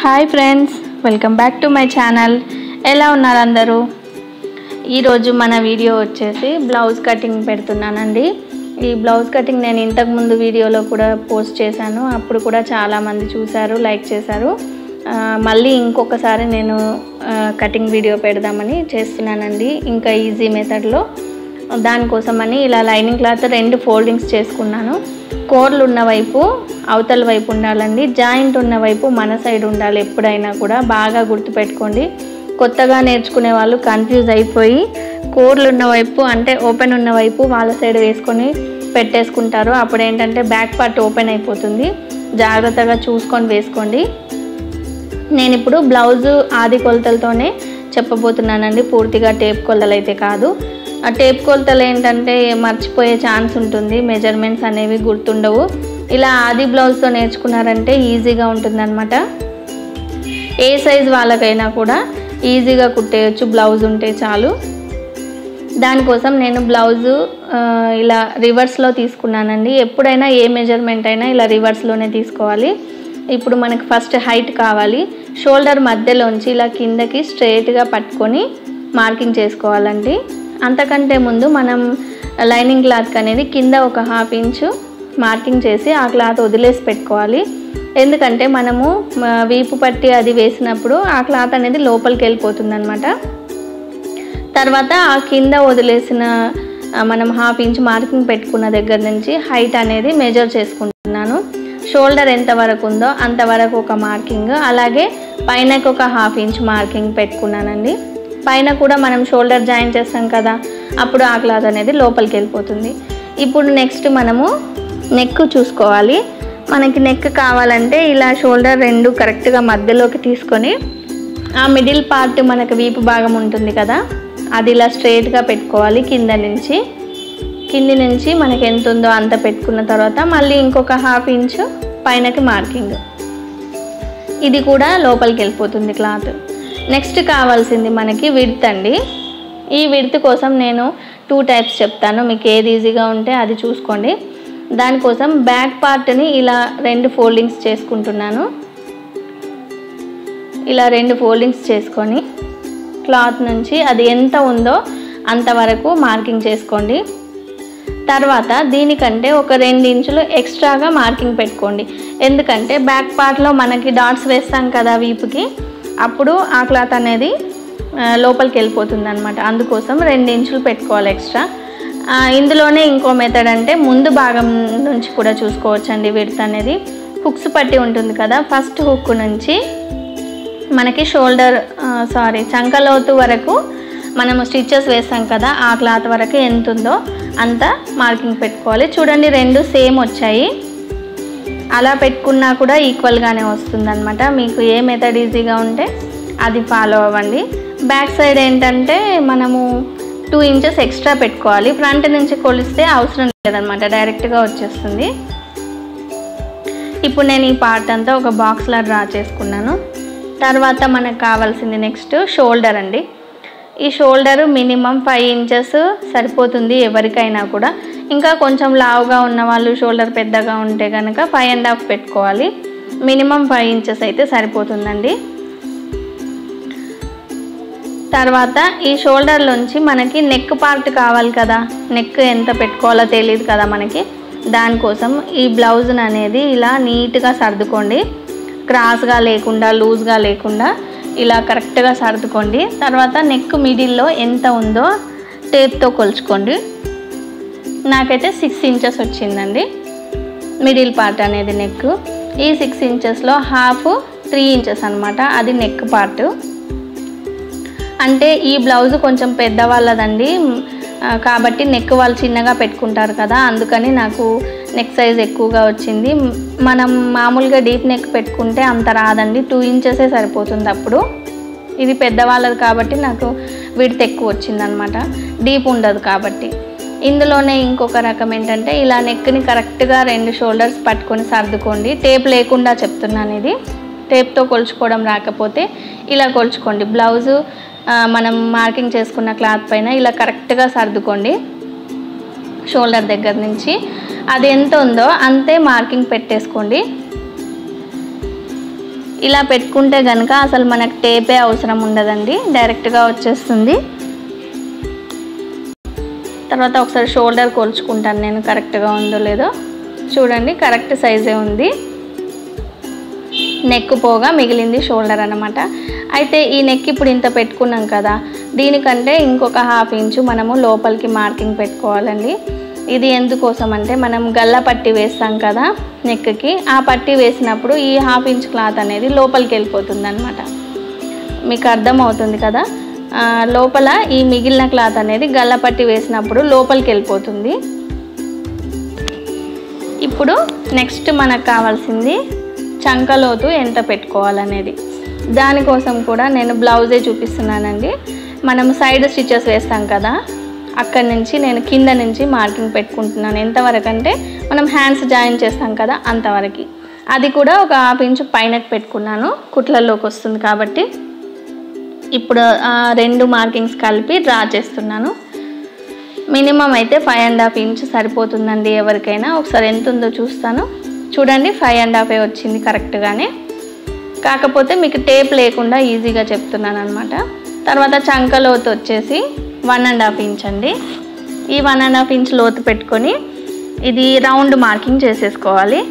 hi friends welcome back to my channel ఎలా ఉన్నారు అందరూ ఈరోజు మన వీడియో వచ్చేసి బ్లౌజ్ కటింగ్ పెడుతున్నానండి ఈ బ్లౌజ్ కటింగ్ నేను ఇంతకుముందు వీడియోలో కూడా పోస్ట్ చేశాను అప్పుడు కూడా చాలామంది చూశారు లైక్ చేశారు ఆ, మళ్ళీ ఇంకొకసారి నేను ఆ, కటింగ్ వీడియో పెడదామని చేస్తున్నానండి ఇంకా ఈజీ మెథడ్లో దానికోసమని ఇలా లైనింగ్ క్లాత్ రెండు ఫోల్డింగ్స్ చేసుకున్నాను కోర్లు ఉన్న వైపు అవతల వైపు ఉండాలండి జాయింట్ ఉన్న వైపు మన సైడ్ ఉండాలి ఎప్పుడైనా కూడా బాగా గుర్తుపెట్టుకోండి కొత్తగా నేర్చుకునే వాళ్ళు కన్ఫ్యూజ్ అయిపోయి కోర్లు ఉన్న వైపు అంటే ఓపెన్ ఉన్న వైపు వాళ్ళ సైడ్ వేసుకొని పెట్టేసుకుంటారు అప్పుడు ఏంటంటే బ్యాక్ పార్ట్ ఓపెన్ అయిపోతుంది జాగ్రత్తగా చూసుకొని వేసుకోండి నేను ఇప్పుడు బ్లౌజ్ ఆది కొలతలతోనే చెప్పబోతున్నానండి పూర్తిగా టేప్ కొలతలు అయితే కాదు ఆ టేప్ కొలతలు ఏంటంటే మర్చిపోయే ఛాన్స్ ఉంటుంది మెజర్మెంట్స్ అనేవి గుర్తుండవు ఇలా ఆది బ్లౌజ్తో నేర్చుకున్నారంటే ఈజీగా ఉంటుందన్నమాట ఏ సైజ్ వాళ్ళకైనా కూడా ఈజీగా కుట్టేయచ్చు బ్లౌజ్ ఉంటే చాలు దానికోసం నేను బ్లౌజు ఆ, ఇలా రివర్స్లో తీసుకున్నానండి ఎప్పుడైనా ఏ మెజర్మెంట్ అయినా ఇలా రివర్స్లోనే తీసుకోవాలి ఇప్పుడు మనకి ఫస్ట్ హైట్ కావాలి షోల్డర్ మధ్యలోంచి ఇలా కిందకి స్ట్రైట్గా పట్టుకొని మార్కింగ్ చేసుకోవాలండి అంతకంటే ముందు మనం లైనింగ్ క్లాత్ అనేది కింద ఒక హాఫ్ ఇంచు మార్కింగ్ చేసి ఆ క్లాత్ వదిలేసి పెట్టుకోవాలి ఎందుకంటే మనము ఆ, వీపు పట్టి అది వేసినప్పుడు ఆ క్లాత్ అనేది లోపలికి వెళ్ళిపోతుంది అనమాట తర్వాత ఆ కింద వదిలేసిన ఆ, మనం హాఫ్ ఇంచ్ మార్కింగ్ పెట్టుకున్న దగ్గర నుంచి హైట్ అనేది మెజర్ చేసుకుంటున్నాను షోల్డర్ ఎంత వరకు ఉందో అంతవరకు ఒక మార్కింగ్ అలాగే పైనకి ఒక హాఫ్ ఇంచ్ మార్కింగ్ పెట్టుకున్నానండి పైన కూడా మనం షోల్డర్ జాయిన్ చేస్తాం కదా అప్పుడు ఆ క్లాత్ అనేది లోపలికి వెళ్ళిపోతుంది ఇప్పుడు నెక్స్ట్ మనము నెక్ చూసుకోవాలి మనకి నెక్ కావాలంటే ఇలా షోల్డర్ రెండు కరెక్ట్గా మధ్యలోకి తీసుకొని ఆ మిడిల్ పార్ట్ మనకు వీపు భాగం ఉంటుంది కదా అది ఇలా స్ట్రైట్గా పెట్టుకోవాలి కింద నుంచి కింది నుంచి మనకి ఎంత ఉందో అంత పెట్టుకున్న తర్వాత మళ్ళీ ఇంకొక హాఫ్ ఇంచు పైనకి మార్కింగ్ ఇది కూడా లోపలికి వెళ్ళిపోతుంది క్లాత్ నెక్స్ట్ కావాల్సింది మనకి విడ్త్ అండి ఈ విడ్త్ కోసం నేను టూ టైప్స్ చెప్తాను మీకు ఏది ఈజీగా ఉంటే అది చూసుకోండి దానికోసం బ్యాక్ పార్ట్ని ఇలా రెండు ఫోల్డింగ్స్ చేసుకుంటున్నాను ఇలా రెండు ఫోల్డింగ్స్ చేసుకొని క్లాత్ నుంచి అది ఎంత ఉందో అంతవరకు మార్కింగ్ చేసుకోండి తర్వాత దీనికంటే ఒక రెండు ఇంచులు ఎక్స్ట్రాగా మార్కింగ్ పెట్టుకోండి ఎందుకంటే బ్యాక్ పార్ట్లో మనకి డాట్స్ వేస్తాం కదా వీపుకి అప్పుడు ఆ క్లాత్ అనేది ఆ, లోపలికి వెళ్ళిపోతుంది అనమాట అందుకోసం రెండు ఇంచులు పెట్టుకోవాలి ఎక్స్ట్రా ఆ, ఇందులోనే ఇంకో మెథడ్ అంటే ముందు భాగం నుంచి కూడా చూసుకోవచ్చండి విడత అనేది హుక్స్ పట్టి ఉంటుంది కదా ఫస్ట్ హుక్ నుంచి మనకి షోల్డర్ సారీ చంకలోతు వరకు మనము స్టిచ్చెస్ వేస్తాం కదా ఆ క్లాత్ వరకు ఎంత ఉందో అంత మార్కింగ్ పెట్టుకోవాలి చూడండి రెండు సేమ్ వచ్చాయి అలా పెట్టుకున్నా కూడా ఈక్వల్గానే వస్తుందన్నమాట మీకు ఏ మెథడ్ ఈజీగా ఉంటే అది ఫాలో అవ్వండి బ్యాక్ సైడ్ ఏంటంటే మనము టూ ఇంచెస్ ఎక్స్ట్రా పెట్టుకోవాలి ఫ్రంట్ నుంచి కొలిస్తే అవసరం లేదనమాట డైరెక్ట్గా వచ్చేస్తుంది ఇప్పుడు నేను ఈ పార్ట్ అంతా ఒక బాక్స్లా డ్రా చేసుకున్నాను తర్వాత మనకు కావాల్సింది నెక్స్ట్ షోల్డర్ అండి ఈ షోల్డర్ మినిమం ఫైవ్ ఇంచెస్ సరిపోతుంది ఎవరికైనా కూడా ఇంకా కొంచెం లావుగా ఉన్న వాళ్ళు షోల్డర్ పెద్దగా ఉంటే కనుక ఫైవ్ అండ్ హాఫ్ పెట్టుకోవాలి మినిమం ఫైవ్ ఇంచెస్ అయితే సరిపోతుందండి తర్వాత ఈ షోల్డర్లోంచి మనకి నెక్ పార్ట్ కావాలి కదా నెక్ ఎంత పెట్టుకోవాలో తెలియదు కదా మనకి దానికోసం ఈ బ్లౌజ్ని అనేది ఇలా నీట్గా సర్దుకోండి క్రాస్గా లేకుండా లూజ్గా లేకుండా ఇలా కరెక్ట్గా సర్దుకోండి తర్వాత నెక్ మిడిల్లో ఎంత ఉందో టేప్తో కొలుచుకోండి నాకైతే సిక్స్ ఇంచెస్ వచ్చిందండి మిడిల్ పార్ట్ అనేది నెక్ ఈ సిక్స్ ఇంచెస్లో హాఫ్ త్రీ ఇంచెస్ అనమాట అది నెక్ పార్ట్ అంటే ఈ బ్లౌజ్ కొంచెం పెద్దవాళ్ళదండి ఆ, కాబట్టి నెక్ వాళ్ళు చిన్నగా పెట్టుకుంటారు కదా అందుకని నాకు నెక్ సైజ్ ఎక్కువగా వచ్చింది మ్, మనం మామూలుగా డీప్ నెక్ పెట్టుకుంటే అంత రాదండి టూ ఇంచెసే సరిపోతుంది అప్పుడు ఇది పెద్దవాళ్ళది కాబట్టి నాకు విడత ఎక్కువ వచ్చిందనమాట డీప్ ఉండదు కాబట్టి ఇందులోనే ఇంకొక రకం ఏంటంటే ఇలా నెక్ని కరెక్ట్గా రెండు షోల్డర్స్ పట్టుకొని సర్దుకోండి టేప్ లేకుండా చెప్తున్నాను ఇది టేప్తో కొలుచుకోవడం రాకపోతే ఇలా కొలుచుకోండి బ్లౌజు ఆ, మనం మార్కింగ్ చేసుకున్న క్లాత్ పైన ఇలా కరెక్ట్గా సర్దుకోండి షోల్డర్ దగ్గర నుంచి అది ఎంత ఉందో అంతే మార్కింగ్ పెట్టేసుకోండి ఇలా పెట్టుకుంటే కనుక అసలు మనకు టేపే అవసరం ఉండదండి డైరెక్ట్గా వచ్చేస్తుంది తర్వాత ఒకసారి షోల్డర్ కొలుచుకుంటాను నేను కరెక్ట్గా ఉందో లేదో చూడండి కరెక్ట్ సైజే ఉంది నెక్ పోగా మిగిలింది షోల్డర్ అనమాట అయితే ఈ నెక్ ఇప్పుడు ఇంత పెట్టుకున్నాం కదా దీనికంటే ఇంకొక హాఫ్ ఇంచు మనము లోపలికి మార్కింగ్ పెట్టుకోవాలండి ఇది ఎందుకోసం అంటే మనం గల్ల పట్టి వేస్తాం కదా నెక్కి ఆ పట్టి వేసినప్పుడు ఈ హాఫ్ ఇంచ్ క్లాత్ అనేది లోపలికి వెళ్ళిపోతుంది అనమాట మీకు అర్థమవుతుంది కదా ఆ, లోపల ఈ మిగిలిన క్లాత్ అనేది గల్ల పట్టి వేసినప్పుడు లోపలికి వెళ్ళిపోతుంది ఇప్పుడు నెక్స్ట్ మనకు కావాల్సింది చంకలోతు ఎంత పెట్టుకోవాలనేది దానికోసం కూడా నేను బ్లౌజే చూపిస్తున్నానండి మనం సైడ్ స్టిచెస్ వేస్తాం కదా అక్కడి నుంచి నేను కింద నుంచి మార్కింగ్ పెట్టుకుంటున్నాను ఎంతవరకు అంటే మనం హ్యాండ్స్ జాయిన్ చేస్తాం కదా అంతవరకు అది కూడా ఒక హాఫ్ ఇంచు పైన పెట్టుకున్నాను కుట్లలోకి వస్తుంది కాబట్టి ఇప్పుడు ఆ రెండు మార్కింగ్స్ కలిపి డ్రా చేస్తున్నాను మినిమం అయితే ఫైవ్ అండ్ హాఫ్ ఇంచ్ సరిపోతుందండి ఎవరికైనా ఒకసారి ఎంత ఉందో చూస్తాను చూడండి ఫైవ్ అండ్ హాఫే వచ్చింది కరెక్ట్గానే కాకపోతే మీకు టేప్ లేకుండా ఈజీగా చెప్తున్నాను అనమాట తర్వాత చంక లోతు వచ్చేసి వన్ అండ్ హాఫ్ ఇంచ్ అండి ఈ వన్ అండ్ హాఫ్ ఇంచ్ లోతు పెట్టుకొని ఇది రౌండ్ మార్కింగ్ చేసేసుకోవాలి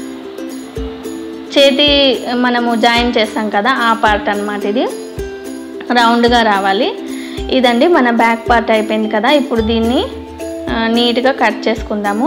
చేతి మనము జాయిన్ చేస్తాం కదా ఆ పార్ట్ అన్నమాట ఇది రౌండ్గా రావాలి ఇదండి మన బ్యాక్ పార్ట్ అయిపోయింది కదా ఇప్పుడు దీన్ని ఆ, నీట్గా కట్ చేసుకుందాము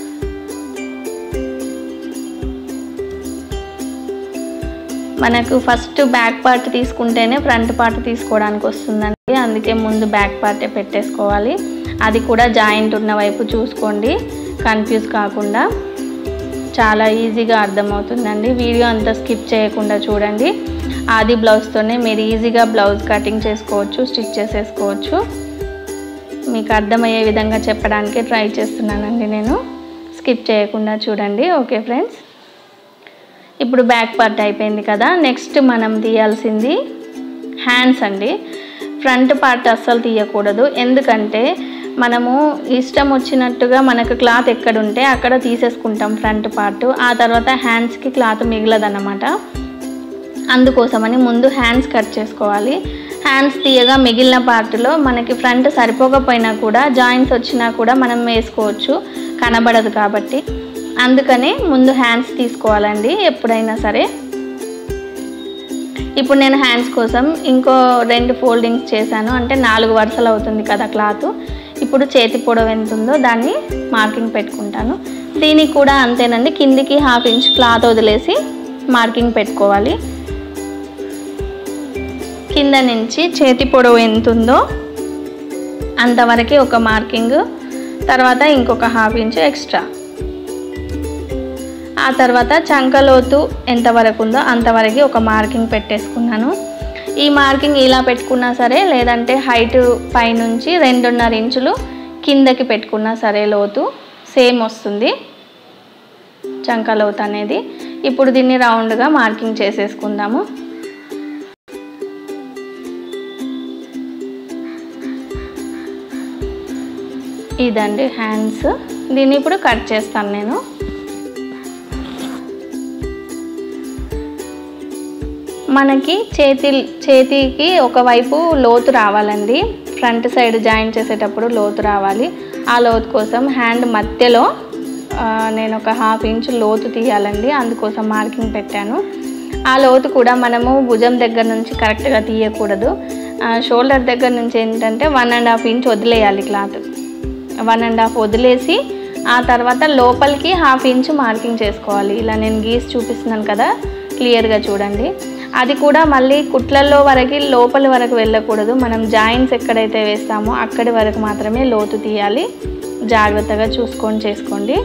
మనకు ఫస్ట్ బ్యాక్ పార్ట్ తీసుకుంటేనే ఫ్రంట్ పార్ట్ తీసుకోవడానికి వస్తుందండి అందుకే ముందు బ్యాక్ పార్టే పెట్టేసుకోవాలి అది కూడా జాయింట్ ఉన్న వైపు చూసుకోండి కన్ఫ్యూజ్ కాకుండా చాలా ఈజీగా అర్థమవుతుందండి వీడియో అంతా స్కిప్ చేయకుండా చూడండి ఆది బ్లౌజ్తోనే మీరు ఈజీగా బ్లౌజ్ కటింగ్ చేసుకోవచ్చు స్టిచ్ చేసేసుకోవచ్చు మీకు అర్థమయ్యే విధంగా చెప్పడానికి ట్రై చేస్తున్నానండి నేను స్కిప్ చేయకుండా చూడండి ఓకే ఫ్రెండ్స్ ఇప్పుడు బ్యాక్ పార్ట్ అయిపోయింది కదా నెక్స్ట్ మనం తీయాల్సింది హ్యాండ్స్ అండి ఫ్రంట్ పార్ట్ అస్సలు తీయకూడదు ఎందుకంటే మనము ఇష్టం వచ్చినట్టుగా మనకు క్లాత్ ఎక్కడ ఉంటే అక్కడ తీసేసుకుంటాం ఫ్రంట్ పార్ట్ ఆ తర్వాత హ్యాండ్స్కి క్లాత్ మిగలదన్నమాట అందుకోసమని ముందు హ్యాండ్స్ కట్ చేసుకోవాలి హ్యాండ్స్ తీయగా మిగిలిన పార్ట్లో మనకి ఫ్రంట్ సరిపోకపోయినా కూడా జాయింట్స్ వచ్చినా కూడా మనం వేసుకోవచ్చు కనబడదు కాబట్టి అందుకని ముందు హ్యాండ్స్ తీసుకోవాలండి ఎప్పుడైనా సరే ఇప్పుడు నేను హ్యాండ్స్ కోసం ఇంకో రెండు ఫోల్డింగ్స్ చేశాను అంటే నాలుగు వరుసలు అవుతుంది కదా క్లాత్ ఇప్పుడు చేతి పొడవు ఎంత ఉందో దాన్ని మార్కింగ్ పెట్టుకుంటాను దీనికి కూడా అంతేనండి కిందికి హాఫ్ ఇంచ్ క్లాత్ వదిలేసి మార్కింగ్ పెట్టుకోవాలి కింద నుంచి చేతి పొడవు ఎంత ఉందో అంతవరకు ఒక మార్కింగ్ తర్వాత ఇంకొక హాఫ్ ఇంచ్ ఎక్స్ట్రా ఆ తర్వాత చంకలోతు ఎంతవరకు ఉందో అంతవరకు ఒక మార్కింగ్ పెట్టేసుకున్నాను ఈ మార్కింగ్ ఇలా పెట్టుకున్నా సరే లేదంటే హైట్ పైనుంచి రెండున్నర ఇంచులు కిందకి పెట్టుకున్నా సరే లోతు సేమ్ వస్తుంది చంకలోతు అనేది ఇప్పుడు దీన్ని రౌండ్గా మార్కింగ్ చేసేసుకుందాము ఇదండి హ్యాండ్స్ దీన్ని ఇప్పుడు కట్ చేస్తాను నేను మనకి చేతి చేతికి ఒకవైపు లోతు రావాలండి ఫ్రంట్ సైడ్ జాయిన్ చేసేటప్పుడు లోతు రావాలి ఆ లోతు కోసం హ్యాండ్ మధ్యలో ఆ, నేను ఒక హాఫ్ ఇంచ్ లోతు తీయాలండి అందుకోసం మార్కింగ్ పెట్టాను ఆ లోతు కూడా మనము భుజం దగ్గర నుంచి కరెక్ట్గా తీయకూడదు ఆ, షోల్డర్ దగ్గర నుంచి ఏంటంటే వన్ అండ్ హాఫ్ ఇంచ్ వదిలేయాలి క్లాత్ వన్ అండ్ హాఫ్ వదిలేసి ఆ తర్వాత లోపలికి హాఫ్ ఇంచ్ మార్కింగ్ చేసుకోవాలి ఇలా నేను గీసి చూపిస్తున్నాను కదా క్లియర్గా చూడండి అది కూడా మళ్ళీ కుట్లల్లో వరకు లోపలి వరకు వెళ్ళకూడదు మనం జాయింట్స్ ఎక్కడైతే వేస్తామో అక్కడి వరకు మాత్రమే లోతు తీయాలి జాగ్రత్తగా చూసుకొని చేసుకోండి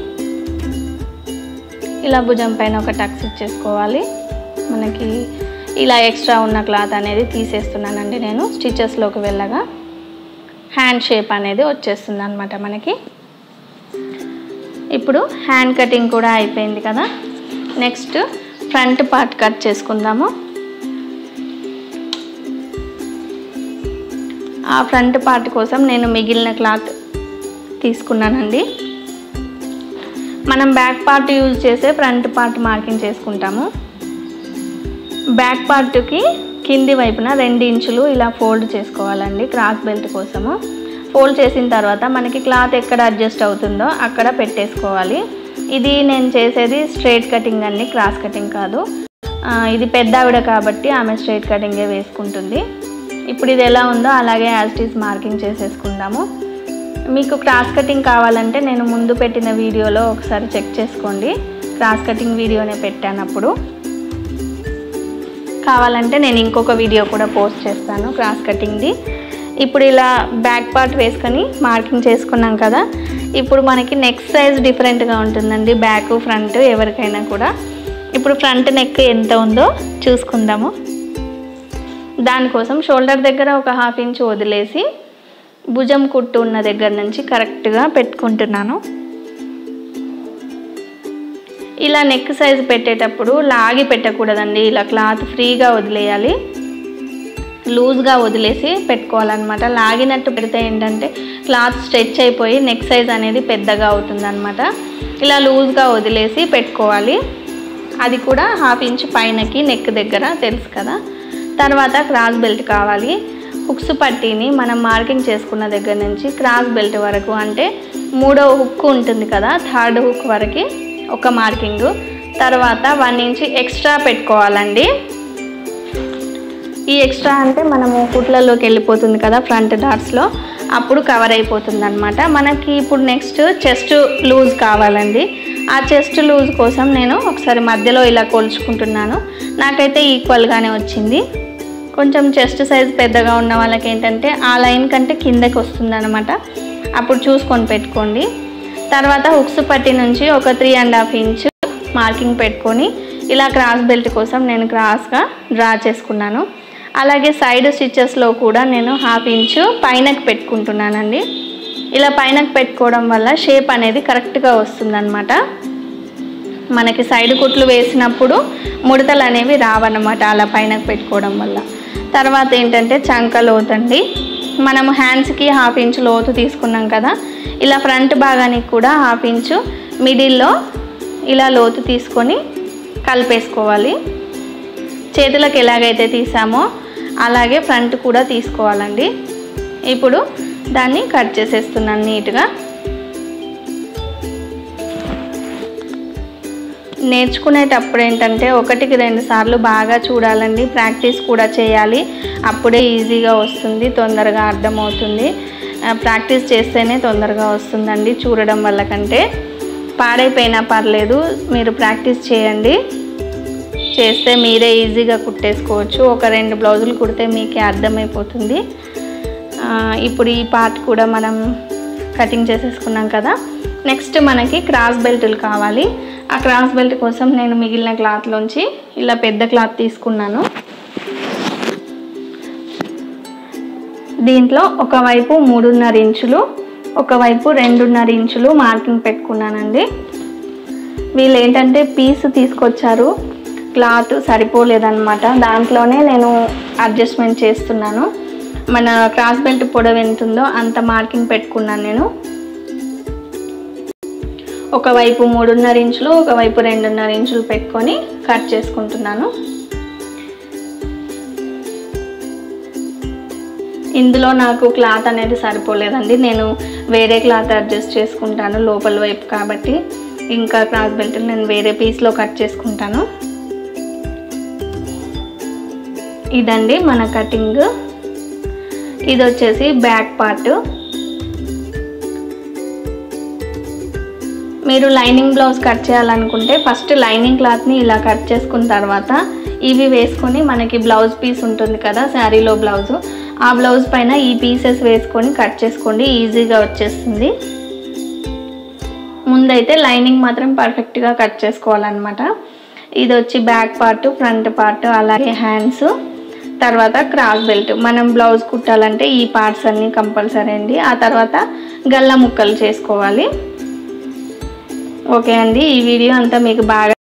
ఇలా భుజం పైన ఒక టక్స్ ఇచ్చేసుకోవాలి మనకి ఇలా ఎక్స్ట్రా ఉన్న క్లాత్ అనేది తీసేస్తున్నానండి నేను స్టిచెస్లోకి వెళ్ళగా హ్యాండ్ షేప్ అనేది వచ్చేస్తుంది అనమాట మనకి ఇప్పుడు హ్యాండ్ కటింగ్ కూడా అయిపోయింది కదా నెక్స్ట్ ఫ్రంట్ పార్ట్ కట్ చేసుకుందాము ఆ ఫ్రంట్ పార్ట్ కోసం నేను మిగిలిన క్లాత్ తీసుకున్నానండి మనం బ్యాక్ పార్ట్ యూజ్ చేసే ఫ్రంట్ పార్ట్ మార్కింగ్ చేసుకుంటాము బ్యాక్ పార్ట్కి కింది వైపున రెండు ఇంచులు ఇలా ఫోల్డ్ చేసుకోవాలండి క్రాస్ బెల్ట్ కోసము ఫోల్డ్ చేసిన తర్వాత మనకి క్లాత్ ఎక్కడ అడ్జస్ట్ అవుతుందో అక్కడ పెట్టేసుకోవాలి ఇది నేను చేసేది స్ట్రైట్ కటింగ్ అండి క్రాస్ కటింగ్ కాదు ఆ, ఇది పెద్ద ఆవిడ కాబట్టి ఆమె స్ట్రైట్ కటింగే వేసుకుంటుంది ఇప్పుడు ఇది ఎలా ఉందో అలాగే యాజ్టీస్ మార్కింగ్ చేసేసుకుందాము మీకు క్రాస్ కటింగ్ కావాలంటే నేను ముందు పెట్టిన వీడియోలో ఒకసారి చెక్ చేసుకోండి క్రాస్ కటింగ్ వీడియోనే పెట్టాను అప్పుడు కావాలంటే నేను ఇంకొక వీడియో కూడా పోస్ట్ చేస్తాను క్రాస్ కటింగ్ది ఇప్పుడు ఇలా బ్యాక్ పార్ట్ వేసుకొని మార్కింగ్ చేసుకున్నాం కదా ఇప్పుడు మనకి నెక్ సైజ్ డిఫరెంట్గా ఉంటుందండి బ్యాక్ ఫ్రంట్ ఎవరికైనా కూడా ఇప్పుడు ఫ్రంట్ నెక్ ఎంత ఉందో చూసుకుందాము దానికోసం షోల్డర్ దగ్గర ఒక హాఫ్ ఇంచ్ వదిలేసి భుజం కుట్టు ఉన్న దగ్గర నుంచి కరెక్ట్గా పెట్టుకుంటున్నాను ఇలా నెక్ సైజ్ పెట్టేటప్పుడు లాగి పెట్టకూడదండి ఇలా క్లాత్ ఫ్రీగా వదిలేయాలి లూజ్గా వదిలేసి పెట్టుకోవాలన్నమాట లాగినట్టు పెడితే ఏంటంటే క్లాత్ స్ట్రెచ్ అయిపోయి నెక్ సైజ్ అనేది పెద్దగా అవుతుందన్నమాట ఇలా లూజ్గా వదిలేసి పెట్టుకోవాలి అది కూడా హాఫ్ ఇంచ్ పైనకి నెక్ దగ్గర తెలుసు కదా తర్వాత క్రాస్ బెల్ట్ కావాలి హుక్స్ పట్టీని మనం మార్కింగ్ చేసుకున్న దగ్గర నుంచి క్రాస్ బెల్ట్ వరకు అంటే మూడవ హుక్ ఉంటుంది కదా థర్డ్ హుక్ వరకు ఒక మార్కింగ్ తర్వాత వన్ ఇంచ్ ఎక్స్ట్రా పెట్టుకోవాలండి ఈ ఎక్స్ట్రా అంటే మనము కుట్లలోకి వెళ్ళిపోతుంది కదా ఫ్రంట్ డాట్స్లో అప్పుడు కవర్ అయిపోతుంది అనమాట మనకి ఇప్పుడు నెక్స్ట్ చెస్ట్ లూజ్ కావాలండి ఆ చెస్ట్ లూజ్ కోసం నేను ఒకసారి మధ్యలో ఇలా కొలుచుకుంటున్నాను నాకైతే ఈక్వల్గానే వచ్చింది కొంచెం చెస్ట్ సైజ్ పెద్దగా ఉన్న వాళ్ళకి ఏంటంటే ఆ లైన్ కంటే కిందకి వస్తుంది అనమాట అప్పుడు చూసుకొని పెట్టుకోండి తర్వాత హుక్స్ పట్టి నుంచి ఒక three and half inch marking పెట్టుకొని ఇలా క్రాస్ బెల్ట్ కోసం నేను క్రాస్గా డ్రా చేసుకున్నాను అలాగే సైడ్ స్టిచెస్లో కూడా నేను హాఫ్ ఇంచు పైనకి పెట్టుకుంటున్నానండి ఇలా పైనకి పెట్టుకోవడం వల్ల షేప్ అనేది కరెక్ట్గా వస్తుందన్నమాట మనకి సైడ్ కుట్లు వేసినప్పుడు ముడతలు అనేవి రావన్నమాట అలా పైనకి పెట్టుకోవడం వల్ల తర్వాత ఏంటంటే చంక లోతండి మనము హ్యాండ్స్కి హాఫ్ ఇంచ్ లోతు తీసుకున్నాం కదా ఇలా ఫ్రంట్ భాగానికి కూడా హాఫ్ ఇంచు మిడిల్లో ఇలా లోతు తీసుకొని కలిపేసుకోవాలి చేతులకు ఎలాగైతే తీసామో అలాగే ఫ్రంట్ కూడా తీసుకోవాలండి ఇప్పుడు దాన్ని కట్ చేసేస్తున్నాను నీట్గా నేర్చుకునేటప్పుడు ఏంటంటే ఒకటికి రెండు సార్లు బాగా చూడాలండి ప్రాక్టీస్ కూడా చేయాలి అప్పుడే ఈజీగా వస్తుంది తొందరగా అర్థమవుతుంది ఆ, ప్రాక్టీస్ చేస్తేనే తొందరగా వస్తుందండి చూడడం వల్ల కంటే పాడైపోయినా పర్లేదు మీరు ప్రాక్టీస్ చేయండి చేస్తే మీరే ఈజీగా కుట్టేసుకోవచ్చు ఒక రెండు బ్లౌజులు కుడితే మీకే అర్థమైపోతుంది ఆ, ఇప్పుడు ఈ పార్ట్ కూడా మనం కటింగ్ చేసేసుకున్నాం కదా నెక్స్ట్ మనకి క్రాస్ బెల్టులు కావాలి ఆ క్రాస్ బెల్ట్ కోసం నేను మిగిలిన క్లాత్లోంచి ఇలా పెద్ద క్లాత్ తీసుకున్నాను దీంట్లో ఒకవైపు మూడున్నర ఇంచులు ఒకవైపు రెండున్నర ఇంచులు మార్కింగ్ పెట్టుకున్నానండి వీళ్ళు ఏంటంటే పీస్ తీసుకొచ్చారు క్లాత్ సరిపోలేదన్నమాట దాంట్లోనే నేను అడ్జస్ట్మెంట్ చేస్తున్నాను మన క్రాస్ బెల్ట్ పొడవు ఎంత ఉందో అంత మార్కింగ్ పెట్టుకున్నాను నేను ఒకవైపు మూడున్నర ఇంచులు ఒకవైపు రెండున్నర ఇంచులు పెట్టుకొని కట్ చేసుకుంటున్నాను ఇందులో నాకు క్లాత్ అనేది సరిపోలేదండి నేను వేరే క్లాత్ అడ్జస్ట్ చేసుకుంటాను లోపల వైపు కాబట్టి ఇంకా క్రాస్ బెల్ట్ నేను వేరే పీస్లో కట్ చేసుకుంటాను ఇదండి మన కటింగ్ ఇది వచ్చేసి బ్యాక్ పార్ట్ మీరు లైనింగ్ బ్లౌజ్ కట్ చేయాలనుకుంటే ఫస్ట్ లైనింగ్ క్లాత్ని ఇలా కట్ చేసుకున్న తర్వాత ఇవి వేసుకొని మనకి బ్లౌజ్ పీస్ ఉంటుంది కదా శారీలో బ్లౌజు ఆ బ్లౌజ్ పైన ఈ పీసెస్ వేసుకొని కట్ చేసుకోండి ఈజీగా వచ్చేస్తుంది ముందైతే లైనింగ్ మాత్రం పర్ఫెక్ట్గా కట్ చేసుకోవాలన్నమాట ఇది వచ్చి బ్యాక్ పార్ట్ ఫ్రంట్ పార్ట్ అలాగే హ్యాండ్స్ తర్వాత క్రాస్ బెల్ట్ మనం బ్లౌజ్ కుట్టాలంటే ఈ పార్ట్స్ అన్నీ కంపల్సరీ అండి ఆ తర్వాత గల్ల ముక్కలు చేసుకోవాలి ఓకే అండి ఈ వీడియో అంతా మీకు బాగా